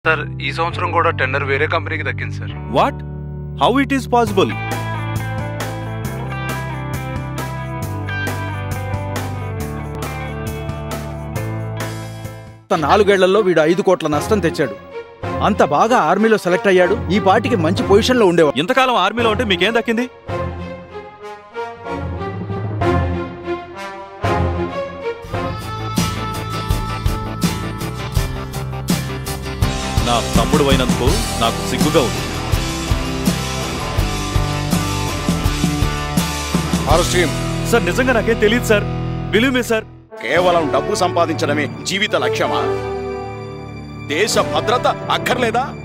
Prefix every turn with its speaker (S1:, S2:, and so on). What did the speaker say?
S1: sir ఈ సంవత్సరం కూడా టెండర్ వేరే కంపెనీకి దక్కింది sir
S2: what how it is possible
S3: గత నాలుగేళ్లలో వీడు ఐదు కోట్ల నష్టం తెచ్చాడు అంత బాగా ఆర్మీలో సెలెక్ట్ అయ్యాడు ఈ పాటికి మంచి పొజిషన్లో ఉండేవాడు
S2: ఇంతకాలం ఆర్మీలో ఉంటే మీకేం దక్కింది నా తమ్ముడు అయినందుకు నాకు సిగ్గుగా ఉంది సార్ నిజంగా నాకేం తెలియదు సార్ బిలీవ్ మీ సార్
S4: కేవలం డబ్బు సంపాదించడమే జీవిత లక్ష్యమా దేశ భద్రత అక్కర్లేదా